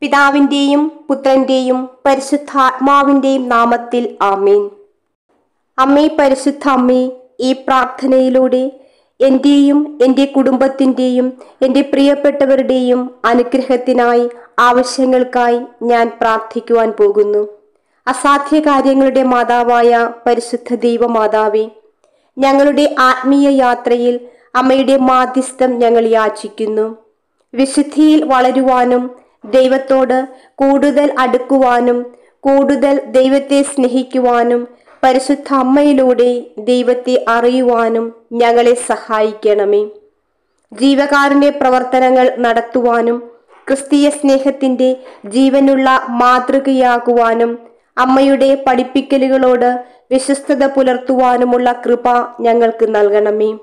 പിതാവിൻ്റെയും പുത്രൻ്റെയും പരിശുദ്ധാത്മാവിൻ്റെയും നാമത്തിൽ ആമീൻ അമ്മേ പരിശുദ്ധ അമ്മേ ഈ പ്രാർത്ഥനയിലൂടെ എൻ്റെയും എൻ്റെ കുടുംബത്തിൻ്റെയും എൻ്റെ പ്രിയപ്പെട്ടവരുടെയും അനുഗ്രഹത്തിനായി ആവശ്യങ്ങൾക്കായി ഞാൻ പ്രാർത്ഥിക്കുവാൻ പോകുന്നു അസാധ്യ കാര്യങ്ങളുടെ മാതാവായ പരിശുദ്ധ ദൈവമാതാവേ ഞങ്ങളുടെ ആത്മീയ യാത്രയിൽ അമ്മയുടെ മാധ്യസ്ഥം ഞങ്ങൾ യാചിക്കുന്നു വിശുദ്ധിയിൽ വളരുവാനും ദൈവത്തോട് കൂടുതൽ അടുക്കുവാനും കൂടുതൽ ദൈവത്തെ സ്നേഹിക്കുവാനും പരിശുദ്ധ അമ്മയിലൂടെ ദൈവത്തെ അറിയുവാനും ഞങ്ങളെ സഹായിക്കണമേ ജീവകാരുണ്യ പ്രവർത്തനങ്ങൾ നടത്തുവാനും ക്രിസ്തീയ സ്നേഹത്തിന്റെ ജീവനുള്ള മാതൃകയാകുവാനും അമ്മയുടെ പഠിപ്പിക്കലുകളോട് വിശ്വസ്തത പുലർത്തുവാനുമുള്ള കൃപ ഞങ്ങൾക്ക് നൽകണമേ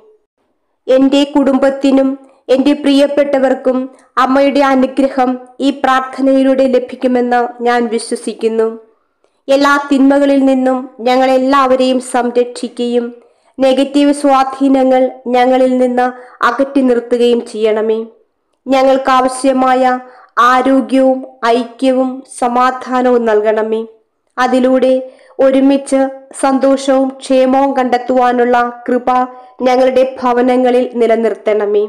എൻ്റെ കുടുംബത്തിനും എൻ്റെ പ്രിയപ്പെട്ടവർക്കും അമ്മയുടെ അനുഗ്രഹം ഈ പ്രാർത്ഥനയിലൂടെ ലഭിക്കുമെന്ന് ഞാൻ വിശ്വസിക്കുന്നു എല്ലാ തിന്മകളിൽ നിന്നും ഞങ്ങളെല്ലാവരെയും സംരക്ഷിക്കുകയും നെഗറ്റീവ് സ്വാധീനങ്ങൾ ഞങ്ങളിൽ നിന്ന് അകറ്റി നിർത്തുകയും ചെയ്യണമേ ഞങ്ങൾക്ക് ആവശ്യമായ ആരോഗ്യവും ഐക്യവും സമാധാനവും നൽകണമേ അതിലൂടെ ഒരുമിച്ച് സന്തോഷവും ക്ഷേമവും കണ്ടെത്തുവാനുള്ള കൃപ ഞങ്ങളുടെ ഭവനങ്ങളിൽ നിലനിർത്തണമേ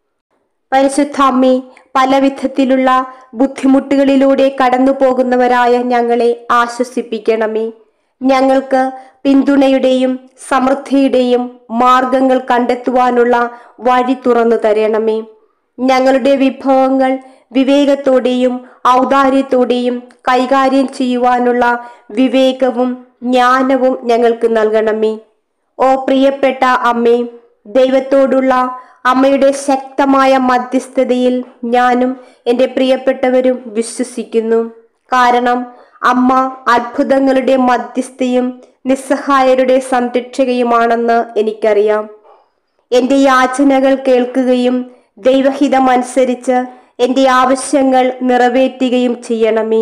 പരിശുദ്ധ അമ്മേ പല വിധത്തിലുള്ള ബുദ്ധിമുട്ടുകളിലൂടെ കടന്നു പോകുന്നവരായ ഞങ്ങളെ ആശ്വസിപ്പിക്കണമേ ഞങ്ങൾക്ക് പിന്തുണയുടെയും സമൃദ്ധിയുടെയും മാർഗങ്ങൾ കണ്ടെത്തുവാനുള്ള വഴി തുറന്നു തരണമേ ഞങ്ങളുടെ വിഭവങ്ങൾ വിവേകത്തോടെയും ഔദാര്യത്തോടെയും കൈകാര്യം ചെയ്യുവാനുള്ള വിവേകവും ജ്ഞാനവും ഞങ്ങൾക്ക് നൽകണമേ ഓ പ്രിയപ്പെട്ട അമ്മേ ദൈവത്തോടുള്ള അമ്മയുടെ ശക്തമായ മധ്യസ്ഥതയിൽ ഞാനും എൻ്റെ പ്രിയപ്പെട്ടവരും വിശ്വസിക്കുന്നു കാരണം അമ്മ അത്ഭുതങ്ങളുടെ മധ്യസ്ഥയും നിസ്സഹായരുടെ സംരക്ഷകയുമാണെന്ന് എനിക്കറിയാം എൻ്റെ യാചനകൾ കേൾക്കുകയും ദൈവഹിതമനുസരിച്ച് എൻ്റെ ആവശ്യങ്ങൾ നിറവേറ്റുകയും ചെയ്യണമേ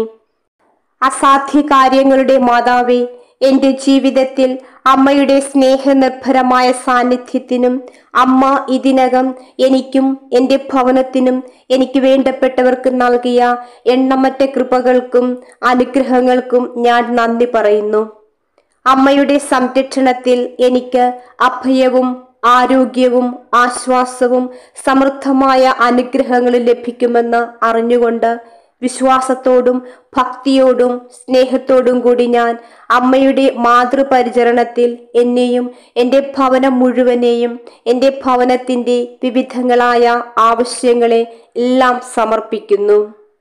അസാധ്യ കാര്യങ്ങളുടെ മാതാവേ എൻ്റെ ജീവിതത്തിൽ അമ്മയുടെ സ്നേഹനിർഭരമായ സാന്നിധ്യത്തിനും അമ്മ ഇതിനകം എനിക്കും എൻ്റെ ഭവനത്തിനും എനിക്ക് വേണ്ടപ്പെട്ടവർക്ക് നൽകിയ എണ്ണമറ്റ കൃപകൾക്കും അനുഗ്രഹങ്ങൾക്കും ഞാൻ നന്ദി പറയുന്നു അമ്മയുടെ സംരക്ഷണത്തിൽ എനിക്ക് അഭയവും ആരോഗ്യവും ആശ്വാസവും സമൃദ്ധമായ അനുഗ്രഹങ്ങളും ലഭിക്കുമെന്ന് അറിഞ്ഞുകൊണ്ട് വിശ്വാസത്തോടും ഭക്തിയോടും സ്നേഹത്തോടും കൂടി ഞാൻ അമ്മയുടെ മാതൃപരിചരണത്തിൽ എന്നെയും എൻ്റെ ഭവനം മുഴുവനെയും എൻ്റെ ഭവനത്തിൻ്റെ വിവിധങ്ങളായ ആവശ്യങ്ങളെ എല്ലാം സമർപ്പിക്കുന്നു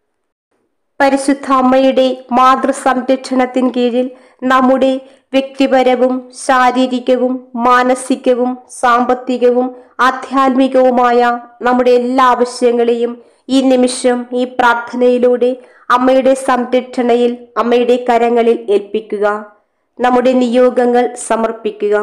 പരിശുദ്ധ അമ്മയുടെ മാതൃസംരക്ഷണത്തിൻ കീഴിൽ നമ്മുടെ വ്യക്തിപരവും ശാരീരികവും മാനസികവും സാമ്പത്തികവും ആധ്യാത്മികവുമായ നമ്മുടെ എല്ലാ ആവശ്യങ്ങളെയും ഈ നിമിഷം ഈ പ്രാർത്ഥനയിലൂടെ അമ്മയുടെ സംരക്ഷണയിൽ അമ്മയുടെ കരങ്ങളിൽ ഏൽപ്പിക്കുക നമ്മുടെ നിയോഗങ്ങൾ സമർപ്പിക്കുക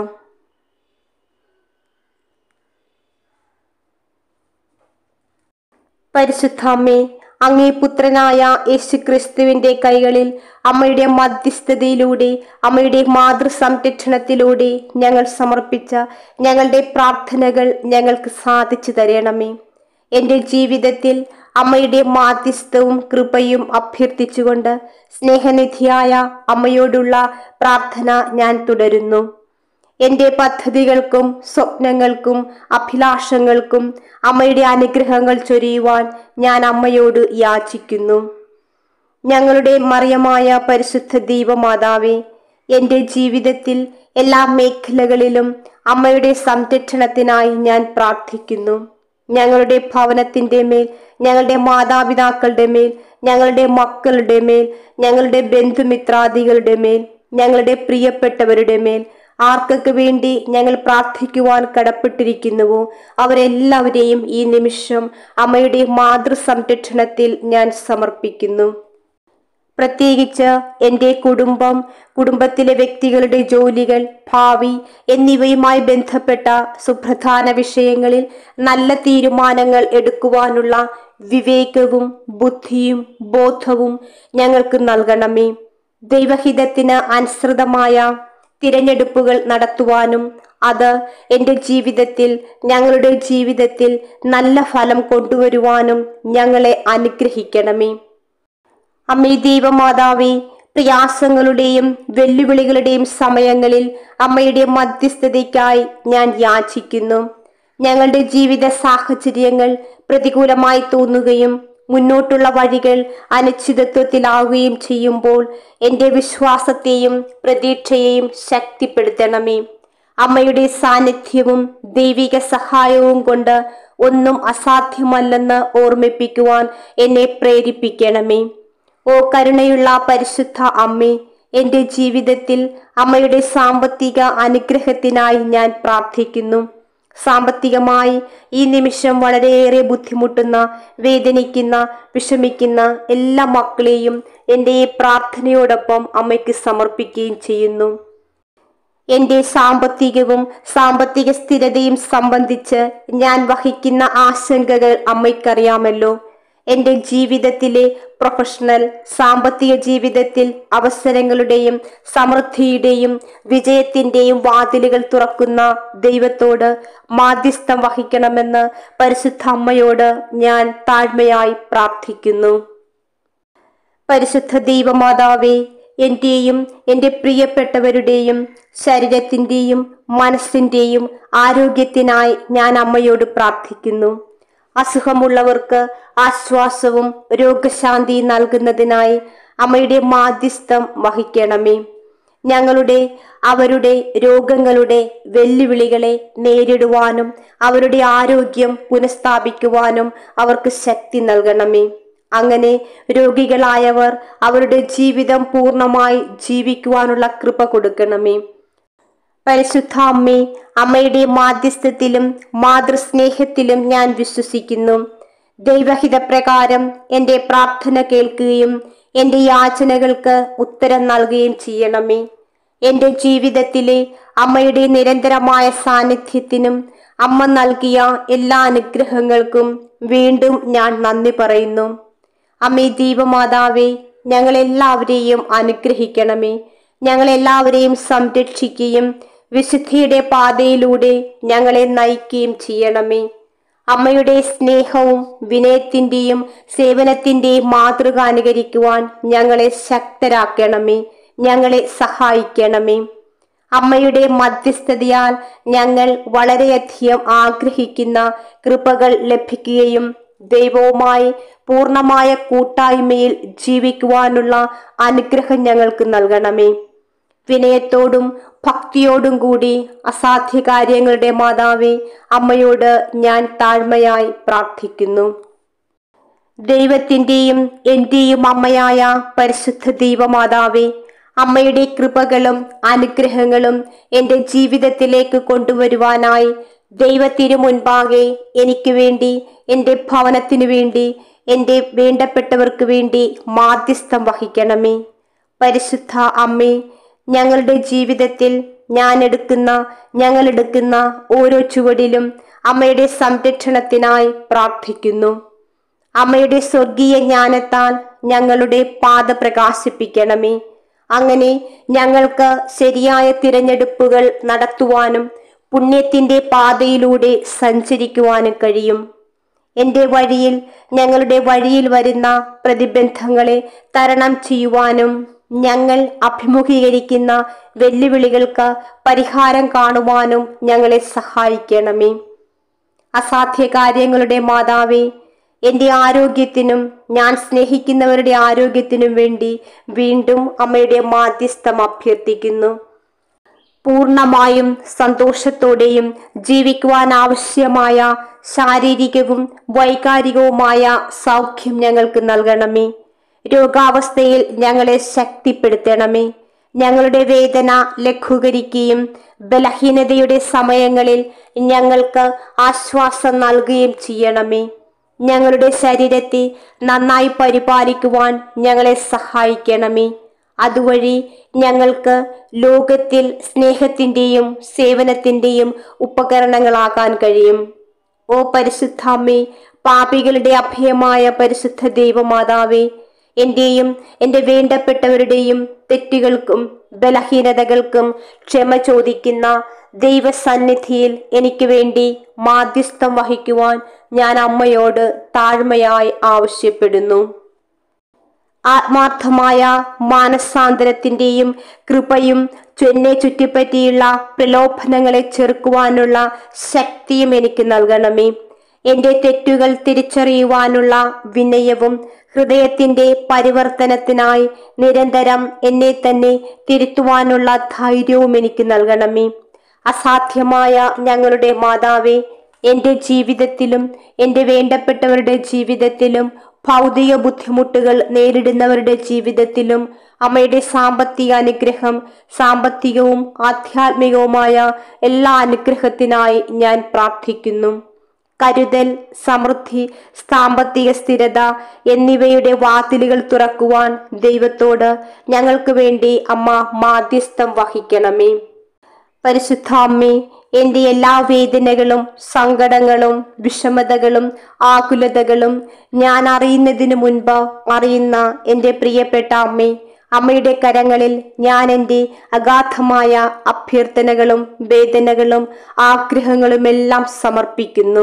പരിശുദ്ധ അമ്മേ അങ്ങേ പുത്രനായ യേശുക്രിസ്തുവിന്റെ കൈകളിൽ അമ്മയുടെ മധ്യസ്ഥതയിലൂടെ അമ്മയുടെ മാതൃസംരക്ഷണത്തിലൂടെ ഞങ്ങൾ സമർപ്പിച്ച ഞങ്ങളുടെ പ്രാർത്ഥനകൾ ഞങ്ങൾക്ക് സാധിച്ചു തരണമേ എൻ്റെ ജീവിതത്തിൽ അമ്മയുടെ മാധ്യസ്ഥവും കൃപയും അഭ്യർത്ഥിച്ചുകൊണ്ട് സ്നേഹനിധിയായ അമ്മയോടുള്ള പ്രാർത്ഥന ഞാൻ തുടരുന്നു എൻ്റെ പദ്ധതികൾക്കും സ്വപ്നങ്ങൾക്കും അഭിലാഷങ്ങൾക്കും അമ്മയുടെ അനുഗ്രഹങ്ങൾ ചൊരിയുവാൻ ഞാൻ അമ്മയോട് യാചിക്കുന്നു ഞങ്ങളുടെ മറിയമായ പരിശുദ്ധ ദൈവമാതാവേ എൻ്റെ ജീവിതത്തിൽ എല്ലാ മേഖലകളിലും അമ്മയുടെ സംരക്ഷണത്തിനായി ഞാൻ പ്രാർത്ഥിക്കുന്നു ഞങ്ങളുടെ ഭവനത്തിൻ്റെ മേൽ ഞങ്ങളുടെ മാതാപിതാക്കളുടെ മേൽ ഞങ്ങളുടെ മക്കളുടെ മേൽ ഞങ്ങളുടെ ബന്ധുമിത്രാദികളുടെ മേൽ ഞങ്ങളുടെ പ്രിയപ്പെട്ടവരുടെ മേൽ ആർക്കൊക്കെ വേണ്ടി ഞങ്ങൾ പ്രാർത്ഥിക്കുവാൻ കടപ്പെട്ടിരിക്കുന്നുവോ അവരെല്ലാവരെയും ഈ നിമിഷം അമ്മയുടെ മാതൃസംരക്ഷണത്തിൽ ഞാൻ സമർപ്പിക്കുന്നു പ്രത്യേകിച്ച് എൻ്റെ കുടുംബം കുടുംബത്തിലെ വ്യക്തികളുടെ ജോലികൾ ഭാവി എന്നിവയുമായി ബന്ധപ്പെട്ട സുപ്രധാന വിഷയങ്ങളിൽ നല്ല തീരുമാനങ്ങൾ എടുക്കുവാനുള്ള വിവേകവും ബുദ്ധിയും ബോധവും ഞങ്ങൾക്ക് നൽകണമേ ദൈവഹിതത്തിന് അനുസൃതമായ തിരഞ്ഞെടുപ്പുകൾ നടത്തുവാനും അത് എൻ്റെ ജീവിതത്തിൽ ഞങ്ങളുടെ ജീവിതത്തിൽ നല്ല ഫലം കൊണ്ടുവരുവാനും ഞങ്ങളെ അനുഗ്രഹിക്കണമേ അമ്മേ ദൈവമാതാവേ പ്രയാസങ്ങളുടെയും വെല്ലുവിളികളുടെയും സമയങ്ങളിൽ അമ്മയുടെ മധ്യസ്ഥതയ്ക്കായി ഞാൻ യാചിക്കുന്നു ഞങ്ങളുടെ ജീവിത സാഹചര്യങ്ങൾ പ്രതികൂലമായി തോന്നുകയും മുന്നോട്ടുള്ള വഴികൾ അനിശ്ചിതത്വത്തിലാവുകയും ചെയ്യുമ്പോൾ എൻ്റെ വിശ്വാസത്തെയും പ്രതീക്ഷയെയും ശക്തിപ്പെടുത്തണമേ അമ്മയുടെ സാന്നിധ്യവും ദൈവിക സഹായവും കൊണ്ട് ഒന്നും അസാധ്യമല്ലെന്ന് ഓർമ്മിപ്പിക്കുവാൻ എന്നെ പ്രേരിപ്പിക്കണമേ ഓ കരുണയുള്ള പരിശുദ്ധ അമ്മേ എൻ്റെ ജീവിതത്തിൽ അമ്മയുടെ സാമ്പത്തിക അനുഗ്രഹത്തിനായി ഞാൻ പ്രാർത്ഥിക്കുന്നു സാമ്പത്തികമായി ഈ നിമിഷം വളരെയേറെ ബുദ്ധിമുട്ടുന്ന വേദനിക്കുന്ന വിഷമിക്കുന്ന എല്ലാ മക്കളെയും എൻ്റെ ഈ പ്രാർത്ഥനയോടൊപ്പം അമ്മയ്ക്ക് സമർപ്പിക്കുകയും ചെയ്യുന്നു എൻ്റെ സാമ്പത്തികവും സാമ്പത്തിക സ്ഥിരതയും സംബന്ധിച്ച് ഞാൻ വഹിക്കുന്ന ആശങ്കകൾ അമ്മയ്ക്കറിയാമല്ലോ എൻ്റെ ജീവിതത്തിലെ പ്രൊഫഷണൽ സാമ്പത്തിക ജീവിതത്തിൽ അവസരങ്ങളുടെയും സമൃദ്ധിയുടെയും വിജയത്തിൻ്റെയും വാതിലുകൾ തുറക്കുന്ന ദൈവത്തോട് മാധ്യസ്ഥം വഹിക്കണമെന്ന് പരിശുദ്ധ അമ്മയോട് ഞാൻ താഴ്മയായി പ്രാർത്ഥിക്കുന്നു പരിശുദ്ധ ദൈവമാതാവേ എന്റെയും എൻ്റെ പ്രിയപ്പെട്ടവരുടെയും ശരീരത്തിൻ്റെയും മനസ്സിൻ്റെയും ആരോഗ്യത്തിനായി ഞാൻ അമ്മയോട് പ്രാർത്ഥിക്കുന്നു അസുഖമുള്ളവർക്ക് ആശ്വാസവും രോഗശാന്തി നൽകുന്നതിനായി അമ്മയുടെ മാധ്യസ്ഥം വഹിക്കണമേ ഞങ്ങളുടെ അവരുടെ രോഗങ്ങളുടെ വെല്ലുവിളികളെ നേരിടുവാനും അവരുടെ ആരോഗ്യം പുനഃസ്ഥാപിക്കുവാനും അവർക്ക് ശക്തി നൽകണമേ അങ്ങനെ രോഗികളായവർ അവരുടെ ജീവിതം പൂർണ്ണമായി ജീവിക്കുവാനുള്ള കൃപ കൊടുക്കണമേ പരിശുദ്ധ അമ്മേ അമ്മയുടെ മാധ്യസ്ഥത്തിലും മാതൃസ്നേഹത്തിലും ഞാൻ വിശ്വസിക്കുന്നു ദൈവഹിതപ്രകാരം എൻ്റെ പ്രാർത്ഥന കേൾക്കുകയും എൻ്റെ യാചനകൾക്ക് ഉത്തരം നൽകുകയും ചെയ്യണമേ എൻ്റെ ജീവിതത്തിലെ അമ്മയുടെ നിരന്തരമായ സാന്നിധ്യത്തിനും അമ്മ നൽകിയ എല്ലാ അനുഗ്രഹങ്ങൾക്കും വീണ്ടും ഞാൻ നന്ദി പറയുന്നു അമ്മേ ദൈവമാതാവേ ഞങ്ങളെല്ലാവരെയും അനുഗ്രഹിക്കണമേ ഞങ്ങളെല്ലാവരെയും സംരക്ഷിക്കുകയും വിശുദ്ധിയുടെ പാതയിലൂടെ ഞങ്ങളെ നയിക്കുകയും ചെയ്യണമേ അമ്മയുടെ സ്നേഹവും വിനയത്തിൻ്റെയും സേവനത്തിൻ്റെയും മാതൃക അനുകരിക്കുവാൻ ഞങ്ങളെ ശക്തരാക്കണമേ ഞങ്ങളെ സഹായിക്കണമേ അമ്മയുടെ മധ്യസ്ഥതയാൽ ഞങ്ങൾ വളരെയധികം ആഗ്രഹിക്കുന്ന കൃപകൾ ലഭിക്കുകയും ദൈവവുമായി പൂർണ്ണമായ കൂട്ടായ്മയിൽ ജീവിക്കുവാനുള്ള അനുഗ്രഹം ഞങ്ങൾക്ക് നൽകണമേ വിനയത്തോടും ഭക്തിയോടും കൂടി അസാധ്യ കാര്യങ്ങളുടെ മാതാവേ അമ്മയോട് ഞാൻ താഴ്മയായി പ്രാർത്ഥിക്കുന്നു ദൈവത്തിൻ്റെയും എന്റെയും അമ്മയായ പരിശുദ്ധ ദൈവമാതാവേ അമ്മയുടെ കൃപകളും അനുഗ്രഹങ്ങളും എൻ്റെ ജീവിതത്തിലേക്ക് കൊണ്ടുവരുവാനായി ദൈവത്തിനു മുൻപാകെ എനിക്ക് വേണ്ടി എൻ്റെ ഭവനത്തിനു വേണ്ടി എൻ്റെ വേണ്ടപ്പെട്ടവർക്ക് വേണ്ടി മാധ്യസ്ഥം വഹിക്കണമേ പരിശുദ്ധ അമ്മേ ഞങ്ങളുടെ ജീവിതത്തിൽ ഞാൻ എടുക്കുന്ന ഞങ്ങൾ എടുക്കുന്ന ഓരോ ചുവടിലും അമ്മയുടെ സംരക്ഷണത്തിനായി പ്രാർത്ഥിക്കുന്നു അമ്മയുടെ സ്വർഗീയ ജ്ഞാനത്താൽ ഞങ്ങളുടെ പാത പ്രകാശിപ്പിക്കണമേ അങ്ങനെ ഞങ്ങൾക്ക് ശരിയായ തിരഞ്ഞെടുപ്പുകൾ നടത്തുവാനും പുണ്യത്തിന്റെ പാതയിലൂടെ സഞ്ചരിക്കുവാനും കഴിയും എൻ്റെ വഴിയിൽ ഞങ്ങളുടെ വഴിയിൽ വരുന്ന പ്രതിബന്ധങ്ങളെ തരണം ചെയ്യുവാനും ഞങ്ങൾ അഭിമുഖീകരിക്കുന്ന വെല്ലുവിളികൾക്ക് പരിഹാരം കാണുവാനും ഞങ്ങളെ സഹായിക്കണമേ അസാധ്യ കാര്യങ്ങളുടെ മാതാവേ എൻ്റെ ആരോഗ്യത്തിനും ഞാൻ സ്നേഹിക്കുന്നവരുടെ ആരോഗ്യത്തിനും വേണ്ടി വീണ്ടും അമ്മയുടെ മാധ്യസ്ഥം അഭ്യർത്ഥിക്കുന്നു പൂർണ്ണമായും സന്തോഷത്തോടെയും ജീവിക്കുവാൻ ആവശ്യമായ ശാരീരികവും വൈകാരികവുമായ സൗഖ്യം ഞങ്ങൾക്ക് നൽകണമേ രോഗാവസ്ഥയിൽ ഞങ്ങളെ ശക്തിപ്പെടുത്തണമേ ഞങ്ങളുടെ വേദന ലഘൂകരിക്കുകയും ബലഹീനതയുടെ സമയങ്ങളിൽ ഞങ്ങൾക്ക് ആശ്വാസം നൽകുകയും ചെയ്യണമേ ഞങ്ങളുടെ ശരീരത്തെ നന്നായി പരിപാലിക്കുവാൻ ഞങ്ങളെ സഹായിക്കണമേ അതുവഴി ഞങ്ങൾക്ക് ലോകത്തിൽ സ്നേഹത്തിൻ്റെയും സേവനത്തിൻ്റെയും ഉപകരണങ്ങളാകാൻ കഴിയും ഓ പരിശുദ്ധാമ്മേ പാപികളുടെ അഭയമായ പരിശുദ്ധ ദൈവമാതാവേ എന്റെയും എൻ്റെ വേണ്ടപ്പെട്ടവരുടെയും തെറ്റുകൾക്കും ബലഹീനതകൾക്കും ക്ഷമ ചോദിക്കുന്ന ദൈവസന്നിധിയിൽ എനിക്ക് വേണ്ടി മാധ്യസ്ഥം വഹിക്കുവാൻ ഞാൻ അമ്മയോട് താഴ്മയായി ആവശ്യപ്പെടുന്നു ആത്മാർത്ഥമായ മാനസാന്തരത്തിന്റെയും കൃപയും എന്നെ ചുറ്റിപ്പറ്റിയുള്ള പ്രലോഭനങ്ങളെ ചെറുക്കുവാനുള്ള ശക്തിയും എനിക്ക് നൽകണമേ എന്റെ തെറ്റുകൾ തിരിച്ചറിയുവാനുള്ള വിനയവും ഹൃദയത്തിന്റെ പരിവർത്തനത്തിനായി നിരന്തരം എന്നെ തന്നെ തിരുത്തുവാനുള്ള ധൈര്യവും എനിക്ക് നൽകണമേ അസാധ്യമായ ഞങ്ങളുടെ മാതാവേ എന്റെ ജീവിതത്തിലും എന്റെ വേണ്ടപ്പെട്ടവരുടെ ജീവിതത്തിലും ഭൗതിക ബുദ്ധിമുട്ടുകൾ നേരിടുന്നവരുടെ ജീവിതത്തിലും അമ്മയുടെ സാമ്പത്തിക അനുഗ്രഹം സാമ്പത്തികവും ആധ്യാത്മികവുമായ എല്ലാ അനുഗ്രഹത്തിനായി ഞാൻ പ്രാർത്ഥിക്കുന്നു കരുതൽ സമൃദ്ധി സാമ്പത്തിക സ്ഥിരത എന്നിവയുടെ വാതിലുകൾ തുറക്കുവാൻ ദൈവത്തോട് ഞങ്ങൾക്ക് വേണ്ടി അമ്മ മാധ്യസ്ഥം വഹിക്കണമേ പരിശുദ്ധ അമ്മേ എന്റെ എല്ലാ വേദനകളും സങ്കടങ്ങളും വിഷമതകളും ആകുലതകളും ഞാൻ അറിയുന്നതിനു മുൻപ് അറിയുന്ന എന്റെ പ്രിയപ്പെട്ട അമ്മേ അമ്മയുടെ കരങ്ങളിൽ ഞാൻ എൻ്റെ അഗാധമായ അഭ്യർത്ഥനകളും വേദനകളും ആഗ്രഹങ്ങളുമെല്ലാം സമർപ്പിക്കുന്നു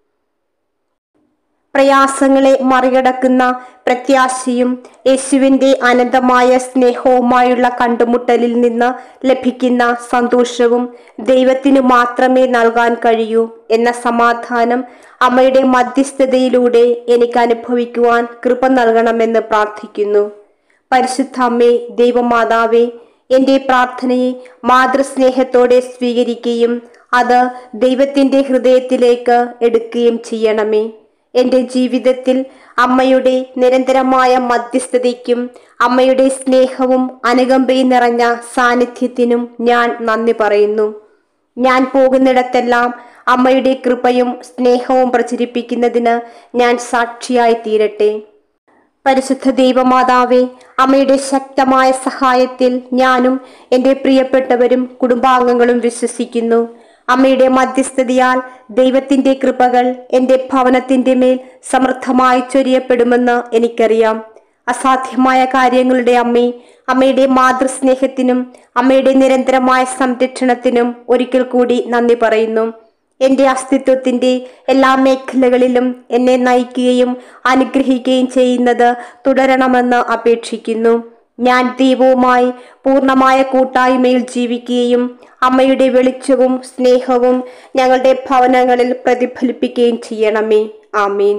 പ്രയാസങ്ങളെ മറികടക്കുന്ന പ്രത്യാശയും യേശുവിന്റെ അനന്തമായ സ്നേഹവുമായുള്ള കണ്ടുമുട്ടലിൽ നിന്ന് ലഭിക്കുന്ന സന്തോഷവും ദൈവത്തിന് മാത്രമേ നൽകാൻ കഴിയൂ എന്ന സമാധാനം അമ്മയുടെ മധ്യസ്ഥതയിലൂടെ എനിക്ക് അനുഭവിക്കുവാൻ കൃപ നൽകണമെന്ന് പ്രാർത്ഥിക്കുന്നു പരിശുദ്ധ അമ്മേ ദൈവമാതാവേ എന്റെ പ്രാർത്ഥനയെ മാതൃസ്നേഹത്തോടെ സ്വീകരിക്കുകയും അത് ദൈവത്തിന്റെ ഹൃദയത്തിലേക്ക് എടുക്കുകയും ചെയ്യണമേ എന്റെ ജീവിതത്തിൽ അമ്മയുടെ നിരന്തരമായ മധ്യസ്ഥതയ്ക്കും അമ്മയുടെ സ്നേഹവും അനുകമ്പയും നിറഞ്ഞ സാന്നിധ്യത്തിനും ഞാൻ നന്ദി പറയുന്നു ഞാൻ പോകുന്നിടത്തെല്ലാം അമ്മയുടെ കൃപയും സ്നേഹവും പ്രചരിപ്പിക്കുന്നതിന് ഞാൻ സാക്ഷിയായി തീരട്ടെ പരിശുദ്ധ ദൈവമാതാവേ അമ്മയുടെ ശക്തമായ സഹായത്തിൽ ഞാനും എൻ്റെ പ്രിയപ്പെട്ടവരും കുടുംബാംഗങ്ങളും വിശ്വസിക്കുന്നു അമ്മയുടെ മധ്യസ്ഥതയാൽ ദൈവത്തിന്റെ കൃപകൾ എൻ്റെ ഭവനത്തിന്റെ മേൽ സമൃദ്ധമായി ചൊരിയപ്പെടുമെന്ന് എനിക്കറിയാം അസാധ്യമായ കാര്യങ്ങളുടെ അമ്മേ അമ്മയുടെ മാതൃസ്നേഹത്തിനും അമ്മയുടെ നിരന്തരമായ സംരക്ഷണത്തിനും ഒരിക്കൽ കൂടി നന്ദി പറയുന്നു എന്റെ അസ്തിത്വത്തിന്റെ എല്ലാ മേഖലകളിലും എന്നെ നയിക്കുകയും അനുഗ്രഹിക്കുകയും ചെയ്യുന്നത് തുടരണമെന്ന് അപേക്ഷിക്കുന്നു ഞാൻ ദൈവവുമായി പൂർണ്ണമായ കൂട്ടായ്മയിൽ ജീവിക്കുകയും അമ്മയുടെ വെളിച്ചവും സ്നേഹവും ഞങ്ങളുടെ ഭവനങ്ങളിൽ പ്രതിഫലിപ്പിക്കുകയും ചെയ്യണമേ ആമീൻ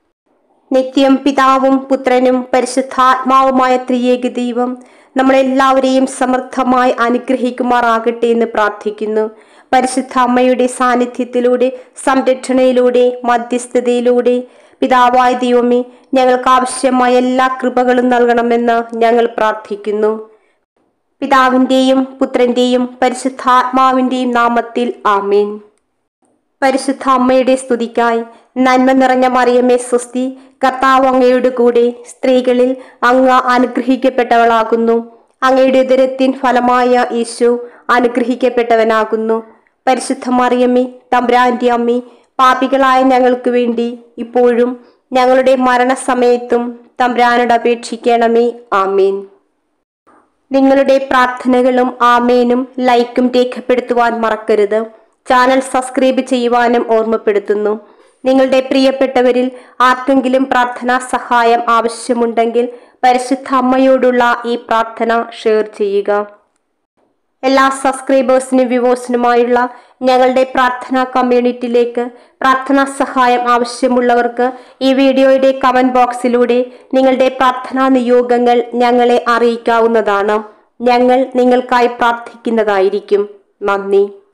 നിത്യം പിതാവും പുത്രനും പരിശുദ്ധാത്മാവുമായ ത്രിയേക ദൈവം നമ്മളെല്ലാവരെയും സമൃദ്ധമായി അനുഗ്രഹിക്കുമാറാകട്ടെ എന്ന് പ്രാർത്ഥിക്കുന്നു പരിശുദ്ധ അമ്മയുടെ സാന്നിധ്യത്തിലൂടെ സംരക്ഷണയിലൂടെ മധ്യസ്ഥതയിലൂടെ പിതാവായ ദൈവമേ ഞങ്ങൾക്ക് ആവശ്യമായ എല്ലാ കൃപകളും നൽകണമെന്ന് ഞങ്ങൾ പ്രാർത്ഥിക്കുന്നു പിതാവിന്റെയും പുത്രന്റെയും പരിശുദ്ധാത്മാവിന്റെയും നാമത്തിൽ ആമീൻ പരിശുദ്ധ അമ്മയുടെ സ്തുതിക്കായി നന്മ നിറഞ്ഞ മറിയമ്മേ സ്വസ്തി കർത്താവ് അങ്ങയുടെ കൂടെ സ്ത്രീകളിൽ അങ്ങ് അനുഗ്രഹിക്കപ്പെട്ടവളാകുന്നു അങ്ങയുടെ ഉദരത്തിൻ ഫലമായ യേശു അനുഗ്രഹിക്കപ്പെട്ടവനാകുന്നു പരിശുദ്ധ മറിയമ്മേ തമ്പ്രാന്റെ അമ്മേ പാപികളായ ഞങ്ങൾക്ക് വേണ്ടി ഇപ്പോഴും ഞങ്ങളുടെ മരണസമയത്തും തമ്പ്രാനോട് അപേക്ഷിക്കണമേ ആമീൻ നിങ്ങളുടെ പ്രാർത്ഥനകളും ആമേനും ലൈക്കും രേഖപ്പെടുത്തുവാൻ മറക്കരുത് ചാനൽ സബ്സ്ക്രൈബ് ചെയ്യുവാനും ഓർമ്മപ്പെടുത്തുന്നു നിങ്ങളുടെ പ്രിയപ്പെട്ടവരിൽ ആർക്കെങ്കിലും പ്രാർത്ഥനാ സഹായം ആവശ്യമുണ്ടെങ്കിൽ പരിശുദ്ധ അമ്മയോടുള്ള ഈ പ്രാർത്ഥന ഷെയർ ചെയ്യുക എല്ലാ സബ്സ്ക്രൈബേഴ്സിനും വ്യൂവേഴ്സിനുമായുള്ള ഞങ്ങളുടെ പ്രാർത്ഥനാ കമ്മ്യൂണിറ്റിയിലേക്ക് പ്രാർത്ഥനാ സഹായം ആവശ്യമുള്ളവർക്ക് ഈ വീഡിയോയുടെ കമന്റ് ബോക്സിലൂടെ നിങ്ങളുടെ പ്രാർത്ഥനാ നിയോഗങ്ങൾ ഞങ്ങളെ അറിയിക്കാവുന്നതാണ് ഞങ്ങൾ നിങ്ങൾക്കായി പ്രാർത്ഥിക്കുന്നതായിരിക്കും നന്ദി